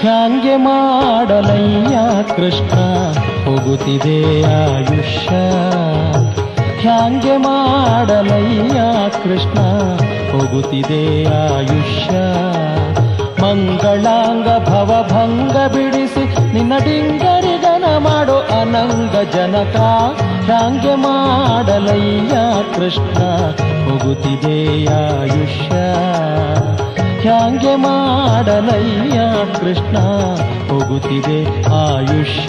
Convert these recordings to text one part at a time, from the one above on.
ಹ್ಯಾಂಗೆ ಮಾಡಲಯ್ಯ ಕೃಷ್ಣ ಹೋಗುತ್ತಿದೆ ಆಯುಷ್ಯ ಹ್ಯಾಂಗೆ ಮಾಡಲಯ್ಯ ಕೃಷ್ಣ ಹೋಗುತ್ತಿದೆ ಆಯುಷ್ಯ ಮಂಗಳಾಂಗ ಭವಭಂಗ ಬಿಡಿಸಿ ನಿನ್ನ ಡಿಂಗರಿಗನ ಮಾಡೋ ಅನಂಗ ಜನಕ ಹ್ಯಾಂಗೆ ಮಾಡಲಯ್ಯ ಕೃಷ್ಣ ಹೋಗುತ್ತಿದೆ ಆಯುಷ್ಯ ಹ್ಯಾಂಗೆ ಮಾಡಲಯ್ಯ ಕೃಷ್ಣ ಹೋಗುತ್ತಿದೆ ಆಯುಷ್ಯ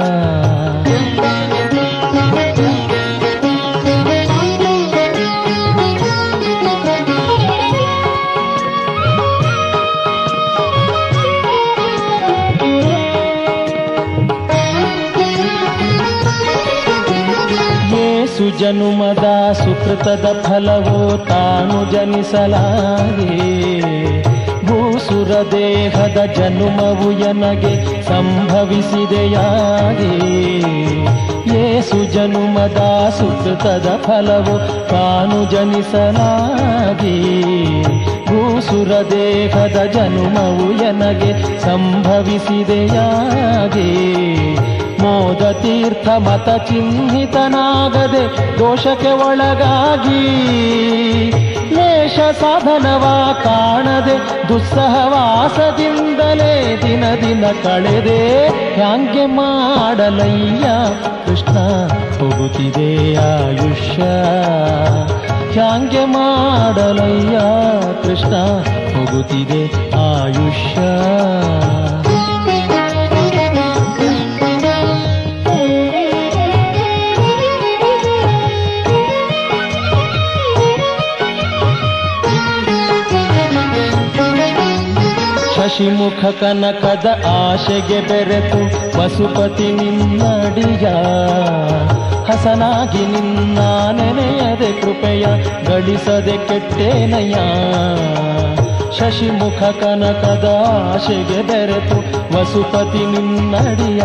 ಏಸು ಜನುಮದ ಸುಕೃತದ ಫಲವೋ ತಾನು ಜನಿಸಲಾಗೆ ಭೂಸುರ ದೇಹದ ಜನುಮವು ಎನಗೆ ಸಂಭವಿಸಿದೆಯಾಗೆ ಏಸು ಜನುಮದ ಸುಕೃತದ ಫಲವು ತಾನು ಜನಿಸಲಾಗೆ ಭೂಸುರ ದೇಹದ ಜನುಮವು ಎನಗೆ ಸಂಭವಿಸಿದೆಯಾಗೆ ಮೋದ ತೀರ್ಥ ಮತ ಚಿಹ್ನಿತನಾಗದೆ ದೋಷಕ್ಕೆ ಒಳಗಾಗಿ ಲೇಷ ಸಾಧನವ ಕಾಣದೆ ದುಸ್ಸಹವಾಸದಿಂದಲೇ ದಿನ ದಿನ ಕಳೆದೆ ಹ್ಯಾಂಗೆ ಮಾಡಲಯ್ಯ ಕೃಷ್ಣ ಹೋಗುತ್ತಿದೆ ಆಯುಷ್ಯ ಹ್ಯಾಂಗೆ ಮಾಡಲಯ್ಯ ಕೃಷ್ಣ ಹೋಗುತ್ತಿದೆ ಆಯುಷ್ಯ ಶಶಿಮುಖ ಕನಕದ ಆಶೆಗೆ ಬೆರೆತು ವಸುಪತಿ ನಿನ್ನಡಿಯ ಹಸನಾಗಿ ನಿನ್ನ ನೆನೆಯದೆ ಕೃಪೆಯ ಗಳಿಸದೆ ಕೆಟ್ಟೇನಯ್ಯ ಶಶಿಮುಖ ಕನಕದ ಆಶೆಗೆ ಬೆರೆತು ವಸುಪತಿ ನಿನ್ನಡಿಯ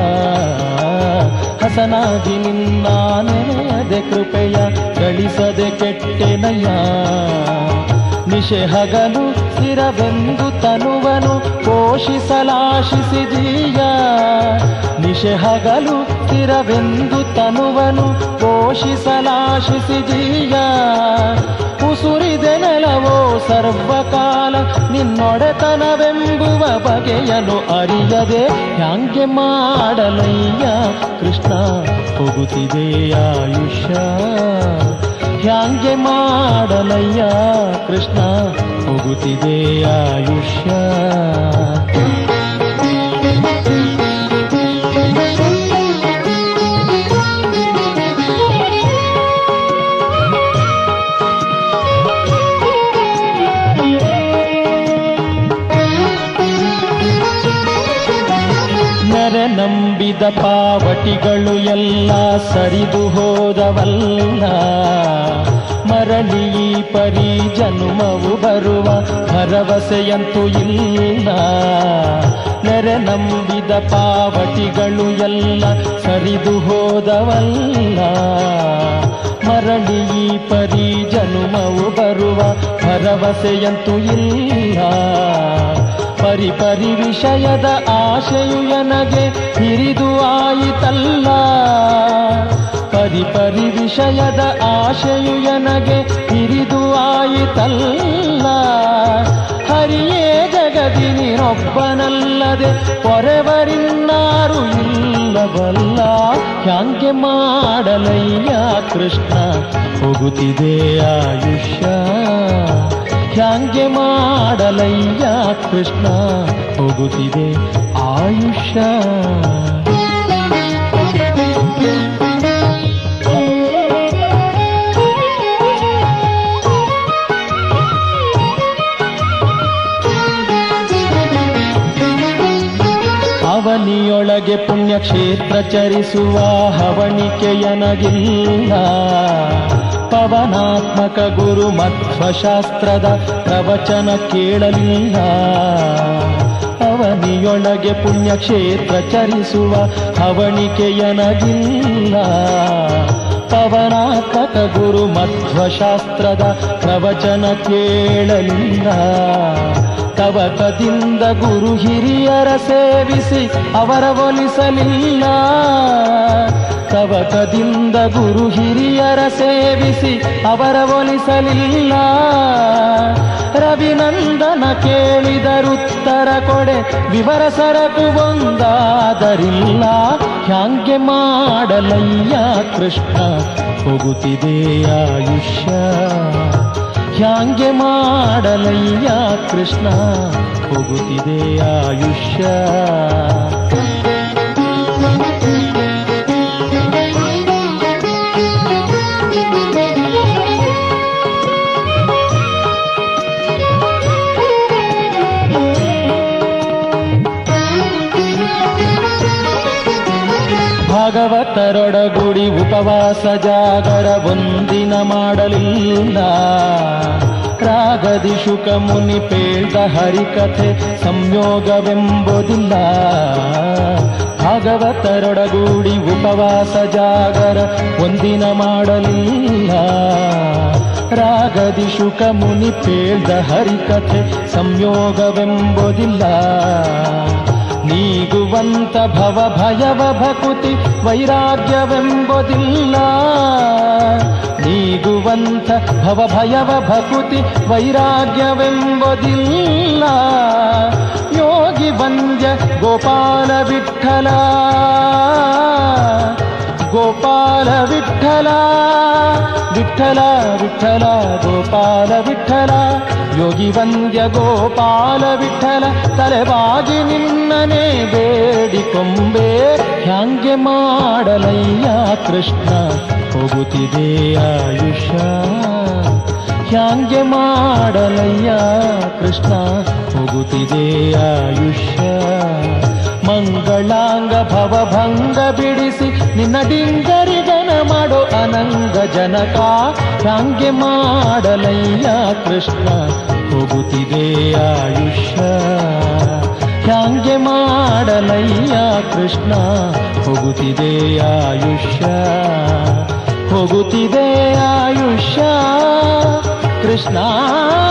ಹಸನಾಗಿ ನಿನ್ನ ನೆನೆಯದೆ ಕೃಪೆಯ ಗಳಿಸದೆ ಕೆಟ್ಟೆನಯ್ಯ ನಿಶೆ ಹಗಲು ಸ್ಥಿರವೆಂದು ತನುವನು ಪೋಷಿಸಲಾಶಿಸಿ ಜೀಯ ನಿಶೆ ಹಗಲು ಸ್ಥಿರವೆಂದು ತನುವನು ಪೋಷಿಸಲಾಶಿಸಿ ಜೀಯ ಉಸುರಿದೆ ನೆಲವೋ ಸರ್ವಕಾಲ ನಿನ್ನೊಡೆತನವೆಂಬುವ ಬಗೆಯನು ಅರಿಯದೆ ಹ್ಯಾಂಗೆ ಮಾಡಲಯ್ಯ ಕೃಷ್ಣ ಹೋಗುತ್ತಿದೆ ಆಯುಷ್ಯ ಹ್ಯಾಂಗೆ ಮಾಡಲಯ್ಯ ಕೃಷ್ಣ ಹೋಗುತ್ತಿದೆ ಆಯುಷ್ಯ ನೆರೆ ನಂಬಿದ ಪಾವಟಿಗಳು ಎಲ್ಲ ಸರಿದು ಹೋದವಲ್ಲ ಮರಳಿ ಈ ಪರಿ ಜನುಮವು ಬರುವ ಭರವಸೆಯಂತೂ ಇಲ್ಲ ನೆರೆ ನಂಬಿದ ಪಾವಟಿಗಳು ಎಲ್ಲ ಸರಿದು ಹೋದವಲ್ಲ ಮರಳಿ ಈ ಪರಿ ಜನುಮವು ಬರುವ ಭರವಸೆಯಂತೂ ಇಲ್ಲ ಪರಿ ಪರಿ ವಿಷಯದ ಆಶೆಯು ನನಗೆ ಹಿರಿದು ಆಯಿತಲ್ಲ ಪರಿ ಪರಿ ವಿಷಯದ ಆಶೆಯು ನನಗೆ ಹಿರಿದು ಆಯಿತಲ್ಲ ಹರಿಯೇ ಜಗದಿ ನೀನೊಬ್ಬನಲ್ಲದೆ ಪೊರೆವರಿನ್ನಾರು ಇಲ್ಲವಲ್ಲ ಹ್ಯಾಂಗೆ ಮಾಡಲಯ್ಯ ಕೃಷ್ಣ ಹೋಗುತ್ತಿದೆ ಆಯುಷ್ಯ ಹ್ಯಾಂಗೆ ಮಾಡಲಯ್ಯ ಕೃಷ್ಣ ಹೋಗುತ್ತಿದೆ ಆಯುಷ್ಯ ಅವನಿಯೊಳಗೆ ಪುಣ್ಯಕ್ಷೇತ್ರ ಚರಿಸುವ ಹವಣಿಕೆಯನಗಿಲ್ಲ ಪವನಾತ್ಮಕ ಗುರು ಮಧ್ವಶಾಸ್ತ್ರದ ಪ್ರವಚನ ಕೇಳಲಿಲ್ಲ ಅವನಿಯೊಳಗೆ ಪುಣ್ಯಕ್ಷೇತ್ರ ಚರಿಸುವ ಹವಣಿಕೆಯನಗಿಲ್ಲ ಪವನಾತ್ಮಕ ಗುರು ಮಧ್ವಶಾಸ್ತ್ರದ ಪ್ರವಚನ ಕೇಳಲಿಲ್ಲ ತವಕದಿಂದ ಗುರು ಹಿರಿಯರ ಸೇವಿಸಿ ಅವರ ಒಲಿಸಲಿಲ್ಲ ತವಕದಿಂದ ಗುರು ಹಿರಿಯರ ಸೇವಿಸಿ ಅವರ ಒಲಿಸಲಿಲ್ಲ ರವಿನಂದನ ಕೇಳಿದರುತ್ತರ ಕೊಡೆ ವಿವರ ಸರಕು ಒಂದಾದರಿಲ್ಲ ಹ್ಯಾಂಗೆ ಮಾಡಲಯ್ಯ ಕೃಷ್ಣ ಹೋಗುತ್ತಿದೆ ಆಯುಷ್ಯ ಹ್ಯಾಂಗೆ ಮಾಡಲಯ್ಯ ಕೃಷ್ಣ ಹೋಗುತ್ತಿದೆ ಆಯುಷ್ಯ ಭಾಗವತರೊಡಗುಡಿ ಉಪವಾಸ ಜಾಗರ ಒಂದಿನ ಮಾಡಲಿಲ್ಲ ರಾಗದಿ ಶುಕ ಮುನಿ ಪೇಳ್ದ ಹರಿಕಥೆ ಸಂಯೋಗವೆಂಬುದಿಲ್ಲ ಭಾಗವತರೊಡಗೂಡಿ ಉಪವಾಸ ಜಾಗರ ಒಂದಿನ ಮಾಡಲಿಲ್ಲ ರಾಗದಿ ಶುಕ ಮುನಿ ಪೇಳ್ದ ಹರಿಕಥೆ ಸಂಯೋಗವೆಂಬುದಿಲ್ಲ ನೀಗುವಂತ ಭವ ಭಯವ ಭಕುತಿ ವೈರಾಗ್ಯವೆಂಬುದಿಲ್ಲ ನೀಗುವಂತ ಭವ ಭಯವ ಭಕುತಿ ವೈರಾಗ್ಯವೆಂಬುದಿಲ್ಲ ಯೋಗಿ ವಂದ್ಯ ಗೋಪಾಲ ವಿಠಲ ಗೋಪಾಲ ವಿಠಲ ವಿಠಲ ವಿಠಲ ಗೋಪಾಲ ವಿಠಲ ಯೋಗಿ ವಂದ್ಯ ಗೋಪಾಲ ವಿಠಲ ತಲೆಬಾಗಿ ನಿನ್ನನೆ ಬೇಡಿಕೊಂಬೆ ಹ್ಯಾಂಗೆ ಮಾಡಲಯ್ಯ ಕೃಷ್ಣ ಹೋಗುತ್ತಿದೆ ಆಯುಷ್ಯ ಹ್ಯಾಂಗೆ ಮಾಡಲಯ್ಯ ಕೃಷ್ಣ ಹೋಗುತ್ತಿದೆ ಆಯುಷ್ಯ ಮಂಗಳಾಂಗ ಭವಭಂಗ ಬಿಡಿಸಿ ನಿನ್ನ ಡಿಂಗರಿಗನ ಮಾಡೋ ಅನಂಗ ಜನಕ ಹ್ಯಾಂಗೆ ಮಾಡಲಯ್ಯ ಕೃಷ್ಣ ಹೋಗುತ್ತಿದೆ ಆಯುಷ್ಯ ಹ್ಯಾಂಗೆ ಮಾಡಲಯ್ಯ ಕೃಷ್ಣ ಹೋಗುತ್ತಿದೆ ಆಯುಷ್ಯ ಹೋಗುತ್ತಿದೆ ಆಯುಷ್ಯ ಕೃಷ್ಣ